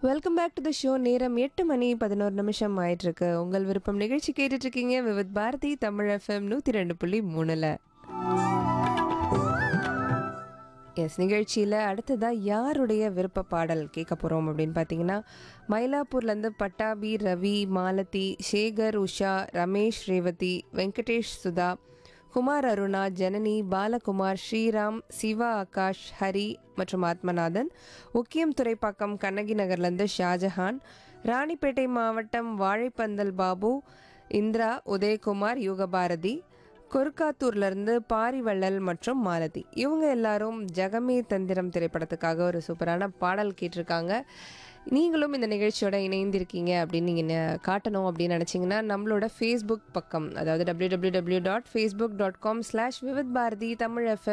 welcome back to the show நேரம் எட்டு மணி பதினோரு நிமிஷம் ஆயிட்டிருக்கு உங்கள் விருப்பம் நிகழ்ச்சி கேட்டுட்டு இருக்கீங்க விவித் பாரதி தமிழ் எஃப்எம் நூற்றி ரெண்டு புள்ளி மூணில் எஸ் நிகழ்ச்சியில் அடுத்ததாக யாருடைய விருப்ப பாடல் கேட்க போகிறோம் அப்படின்னு பார்த்தீங்கன்னா மயிலாப்பூர்லேருந்து பட்டாபி ரவி மாலதி சேகர் உஷா ரமேஷ் ரேவதி வெங்கடேஷ் சுதா குமார் அருணா ஜனனி பாலகுமார் ஸ்ரீராம் சிவா ஆகாஷ் ஹரி மற்றும் ஆத்மநாதன் உக்கியம் துறைப்பாக்கம் கண்ணகி நகர்லேருந்து ஷாஜஹான் ராணிப்பேட்டை மாவட்டம் வாழைப்பந்தல் பாபு இந்திரா உதயகுமார் யுகபாரதி கொருக்காத்தூர்லேருந்து பாரிவள்ளல் மற்றும் மாலதி இவங்க எல்லாரும் ஜகமே தந்திரம் திரைப்படத்துக்காக ஒரு சூப்பரான பாடல் கேட்டிருக்காங்க நீங்களும் இந்த நிகழ்ச்சியோட இணைந்திருக்கீங்க அப்படின்னு நீங்கள் காட்டணும் அப்படின்னு நினச்சிங்கன்னா நம்மளோட ஃபேஸ்புக் பக்கம் அதாவது W W W dot Facebook dot com slash Vividh Bharati Tamil FM